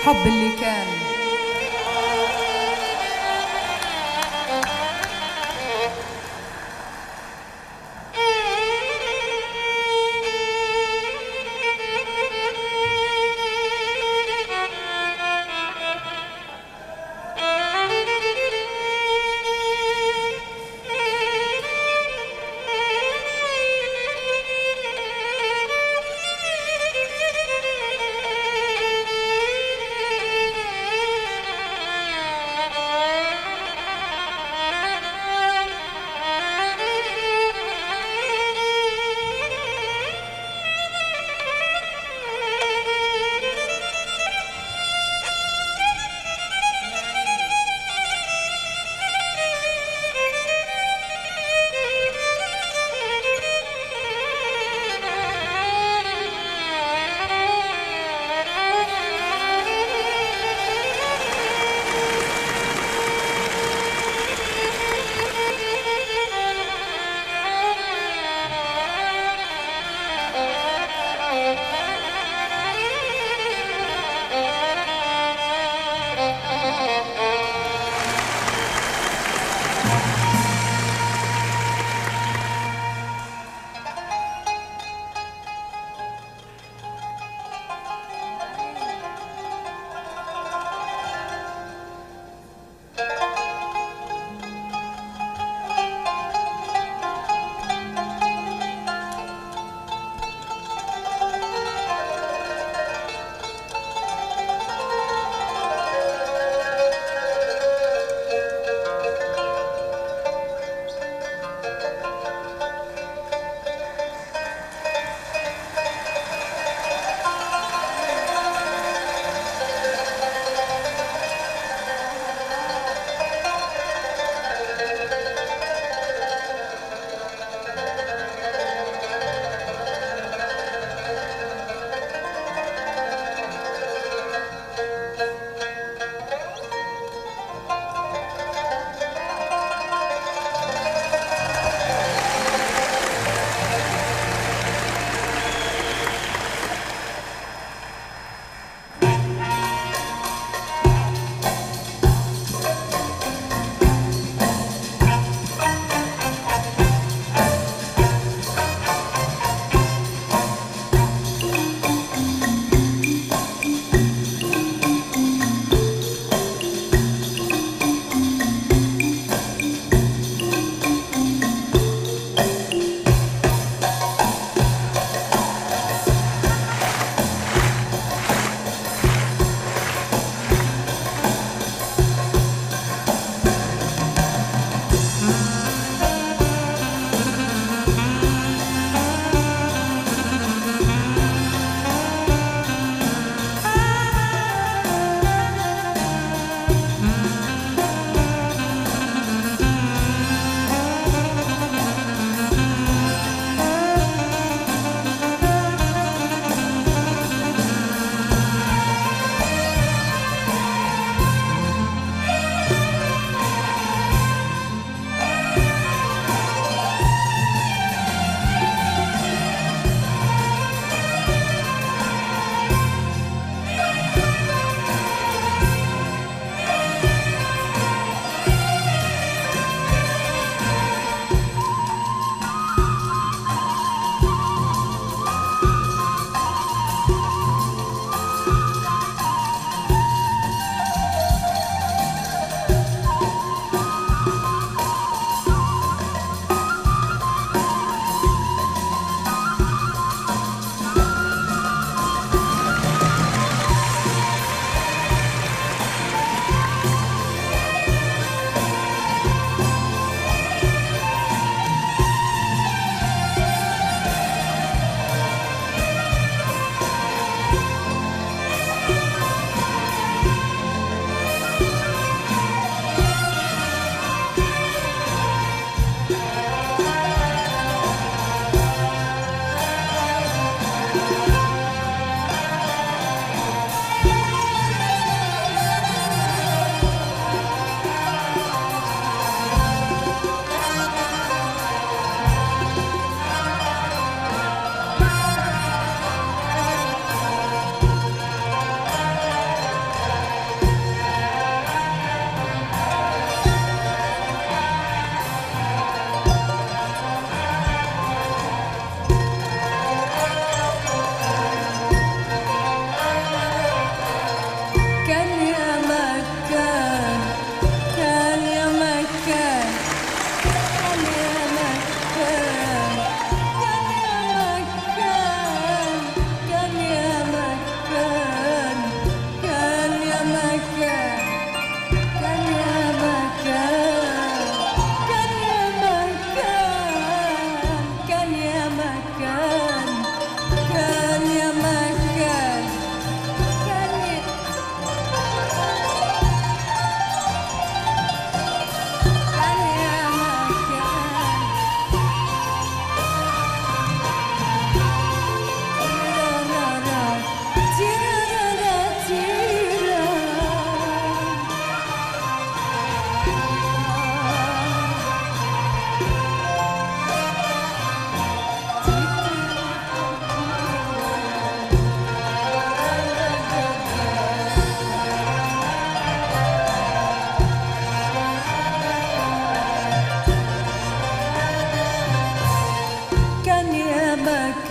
حب اللي كان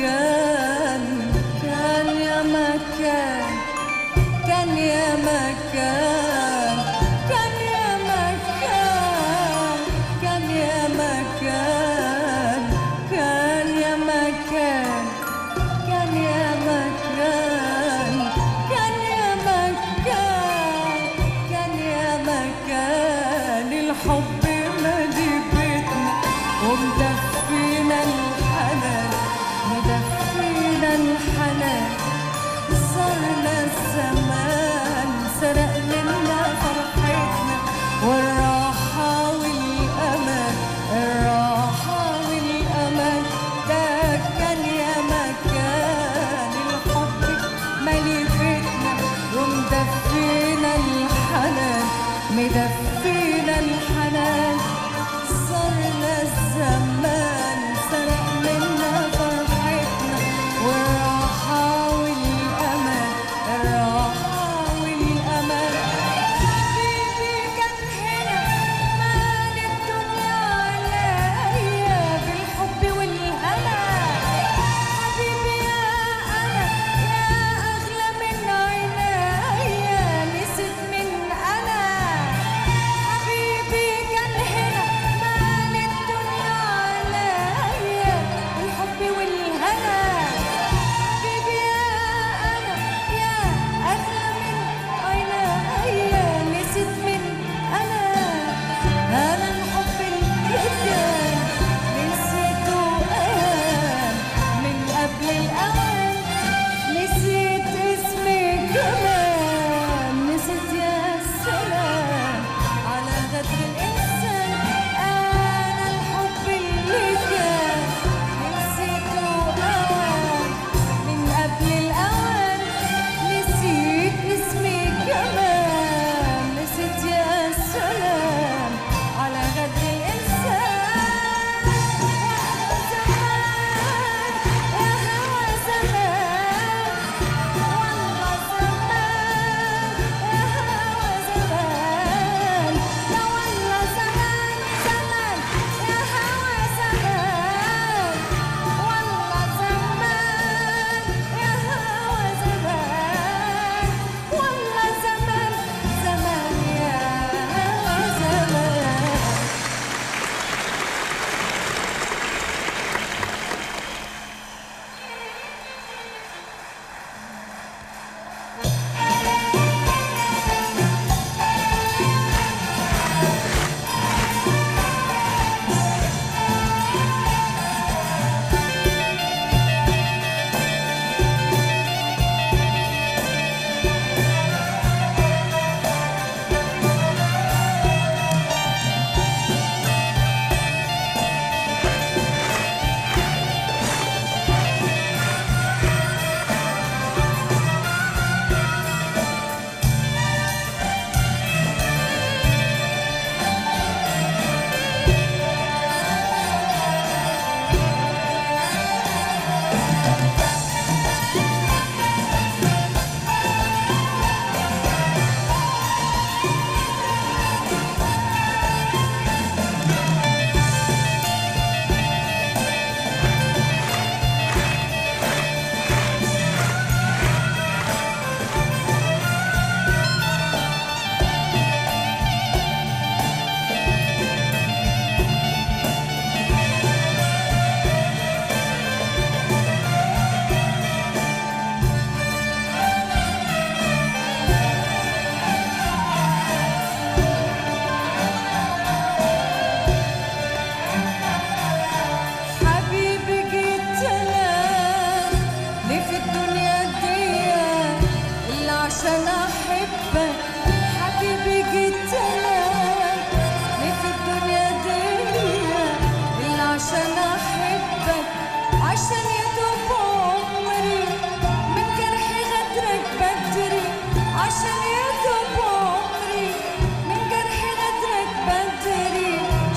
مكان كان يا مكان كان يا مكان كان يا مكان كان يا مكان كان يا مكان كان يا مكان كان يا مكان كان يا مكان الحب مالي بيتنا ومدفينا الحنان مدفينا الحنان صرنا الزمان سرق منا فرحتنا والراحة والأمان الراحة والأمان ده كان يا مكان الحب مالي بيتنا ومدفينا الحنان مدفينا الحنان صرنا الزمان سرق منا فرحتنا والراحة والأمان الراحة والأمان حبيبي كان هنا مال الدنيا عليا بالحب والهنا حبيبي يا أنا يا أغلى من عينيا نسيت من أنا حبيبي كان هنا مال الدنيا عليا بالحب والهنا حبيبي يا أنا يا أغلى من عينيا نسيت من أنا أنا الحب اللي كان نسيته أوان من قبل الأوان نسيت اسمي كمان نسيت يا سلام على غدر الإنسان أنا الحب اللي كان نسيته أوان من قبل الأوان نسيت اسمي كمان نسيت يا سلام على غدر الإنسان زمان يا هوى زمان والله زمان يا هوى زمان لا والله زمان زمان يا هوى زمان والله زمان يا هوى زمان والله زمان زمان يا هوى زمان حبيبي جيت انا ليه في الدنيا دي اللي عشان احبك حبيبي جيت انا ليه في الدنيا دي اللي عشان احبك عشان يدوب عمري من جرح غدرك بدري عشان يدوب عمري من جرح غدرك بدري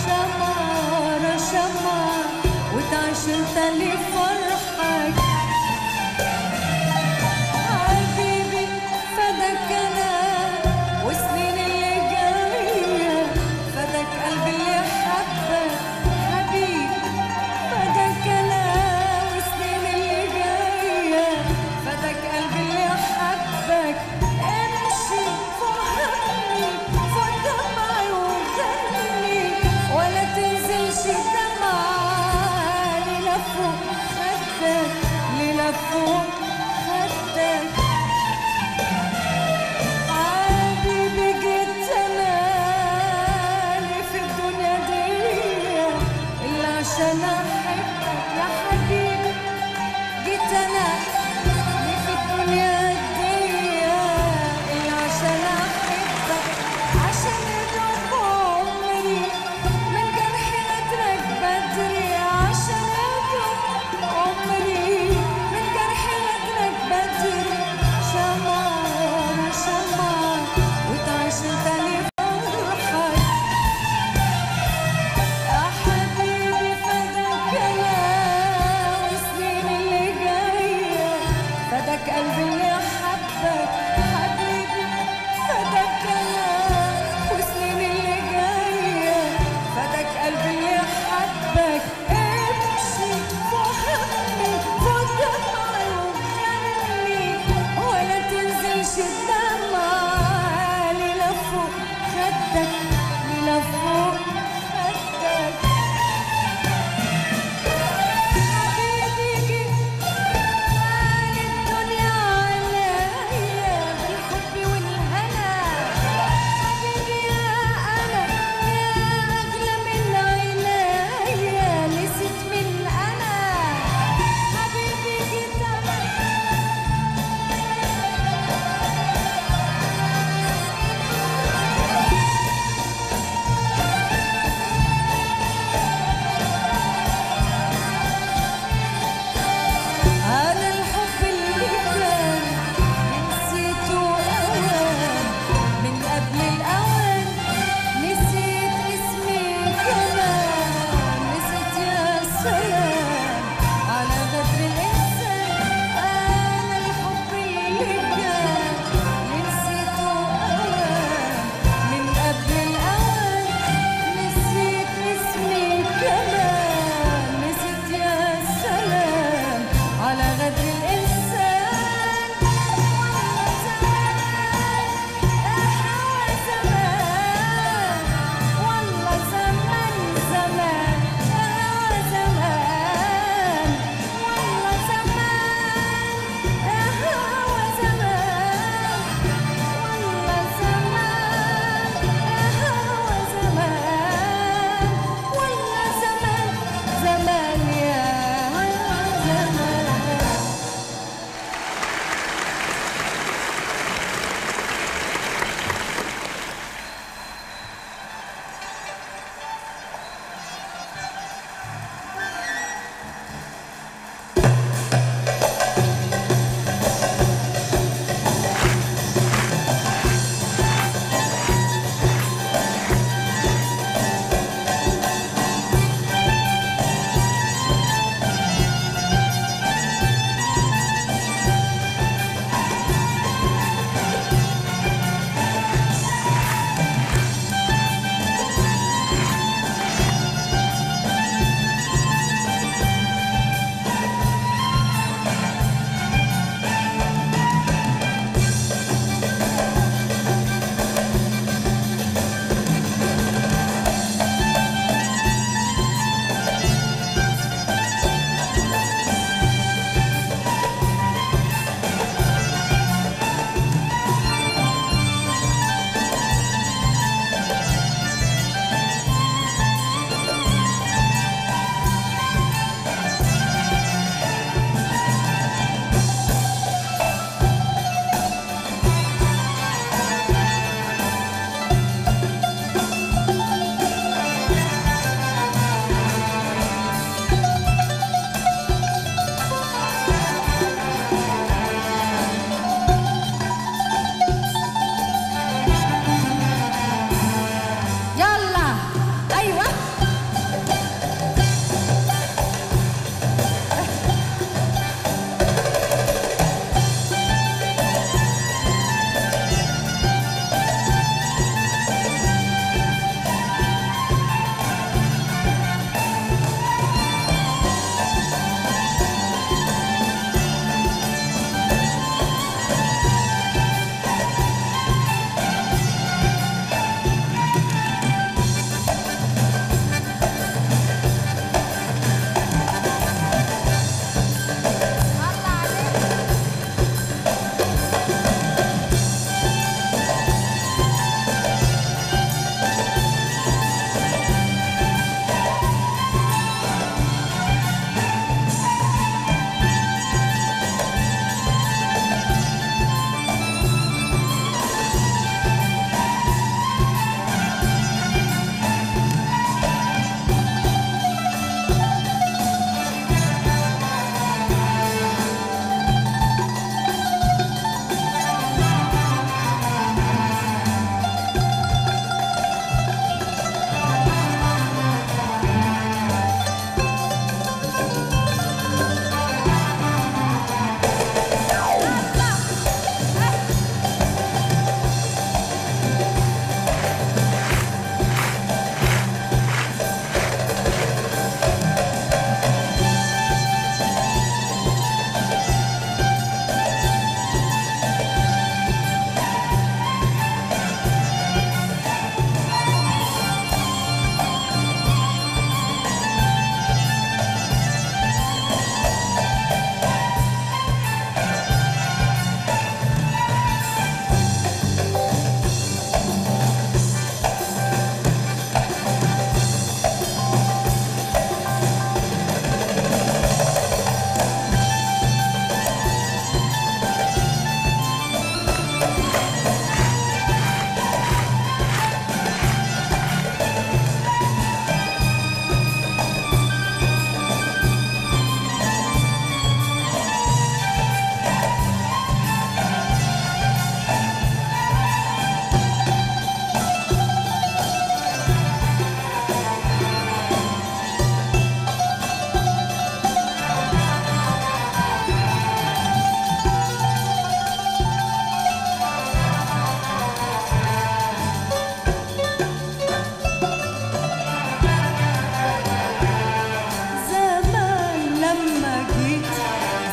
شمارة شمارة وتعيش انت لفرحك حبيبي فداك انا وسنين اللي جايه فداك قلبي اللي حبك حبيبي فداك انا وسنين اللي لفوا خدك اللي لفوا خدك حبيبي جيت انا ليه في الدنيا دي الا عشان احبك يا حبيبي جيت انا ليه في الدنيا دي الا عشان احبك عشان يدوب عمري من جرحي ادرك بدري عشان يدوب عمري من جرحي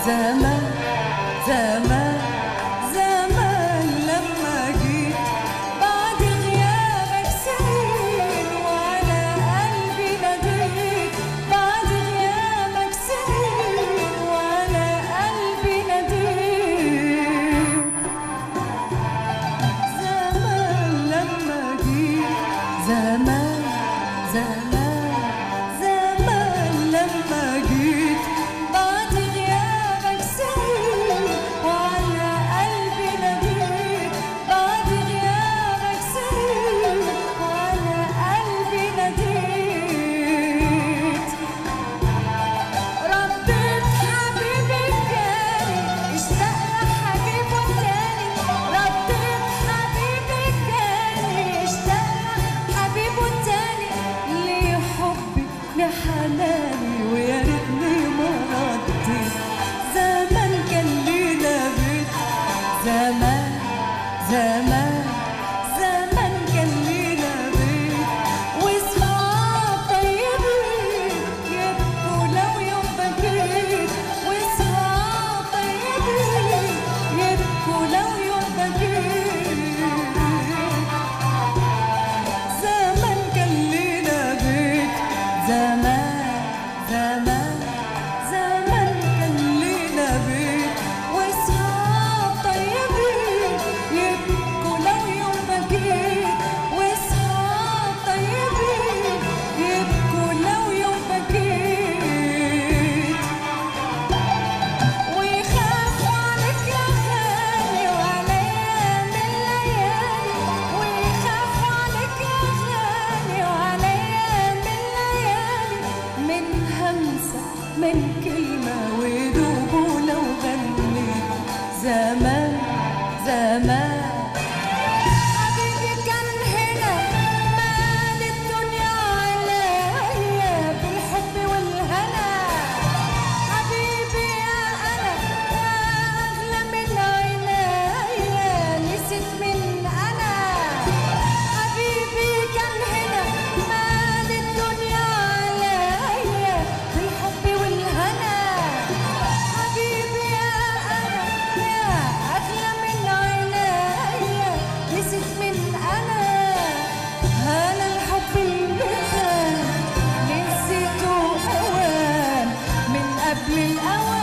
زمان زمان زمان لما جيت بعد غيابك سنين وعلى قلبي ناديت بعد غيابك سنين وعلى قلبي ناديت زمان لما جيت زمان زمان زمان لما جيت بعد غيابك سنين وعلى قلبي ناديت بعد غيابك سنين وعلى قلبي ناديت رديت حبيبي الجاني اشتاق لحبيبه التاني رديت حبيبي الجاني اشتاق لحبيبه التاني ليه حبي لحناني ويا ريتني ما رديت زمان كان لينا بيت زمان زمان زمان كان لينا بيت وصحاب طيبين يبكوا لو يوم بكيت وصحاب طيبين يبكوا لو يوم بكيت زمان كان لينا بيت زمان زمان زمان كان لينا بيت واصحاب طيبين يبكوا لو يوم بكيت واصحاب طيبين يبكوا لو يوم بكيت ويخافوا عليك يا غالي وعليا من الليالي ويخافوا عليك يا غالي وعليا من الليالي من همسة من كلمة ودوبوا لو غنيت زمان زمان حبيبي كان هنا مال الدنيا عليا بالحب والهنا حبيبي يا أنا يا أغلى من عينيا نسيت من أنا حبيبي كان هنا مال الدنيا عليا بالحب والهنا حبيبي يا أنا يا أغلى من عينيا نسيت من أنا هلا الحب اللي كان نسيته أوان من قبل الأوان